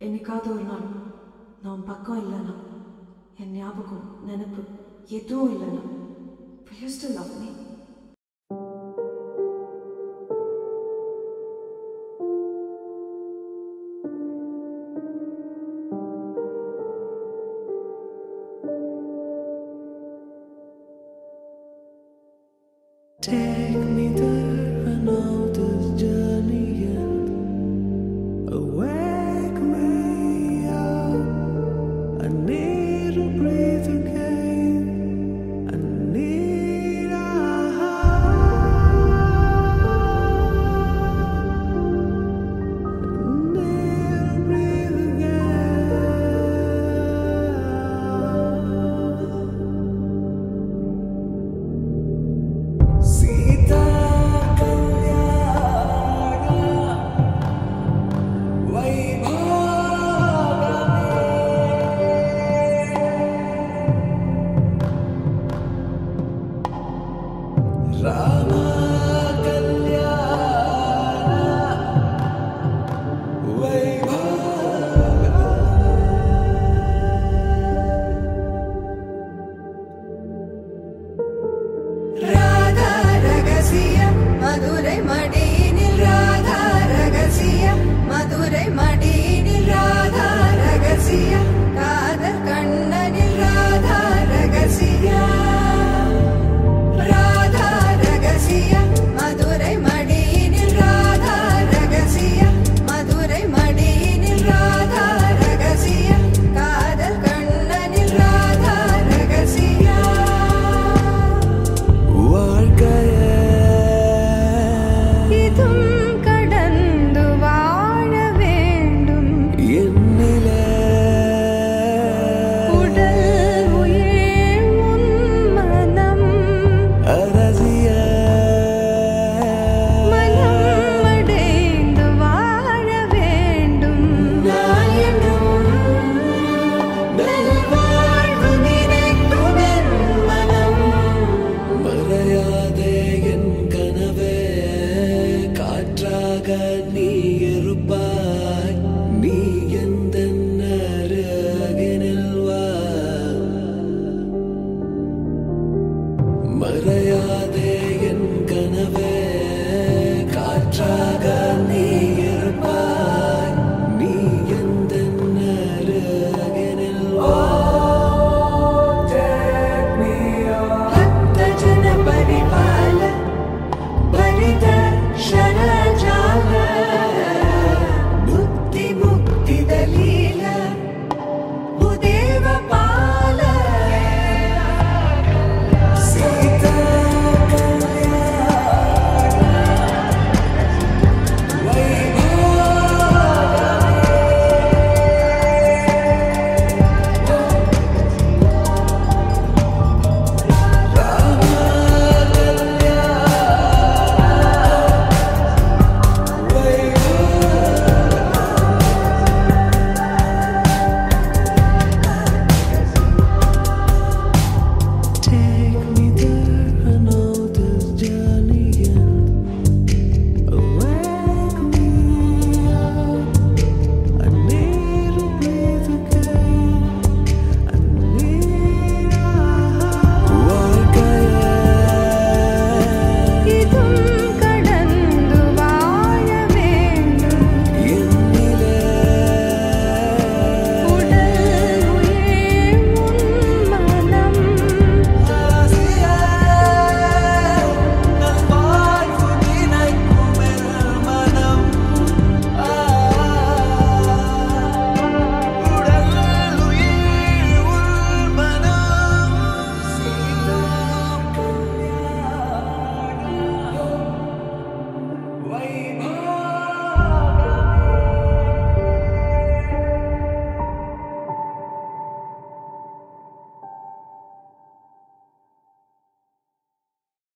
என்னைக்காவது ஒரு நாள் நான் உன் பக்கம் இல்லைனா என் ஞாபகம் நினப்பு எதுவும் இல்லைனா will you still love me Take me there, I know this journey ends. Awake me up. I need to breathe again. I need a I need to breathe again. Sita Rama Radha ரகசியம் மதுரை மடியினில் ராதா ரகசியம் மதுரை மடியினில் ராதா ரகசியம் காதல் கண்ணனில் ராதா ரகசியம் ராதா ரகசியம் மதுரை மடியினில் ராதா ரகசியம் மதுரை மடியினில் ராதா ரகசியம் காதல் கண்ணனில் ராதா ரகசியம் வாழ்க்கையே இதும் கடந்து வாழ வேண்டும் என்னிலே உடல் உயிர் உன் மனம் அரசிய மனம் அடைந்து வாழ வேண்டும் நாயனும் நல்வாழ்வு நினைக்கும் என் மனம் மறையாதே என் கனவே காற்றாக நீ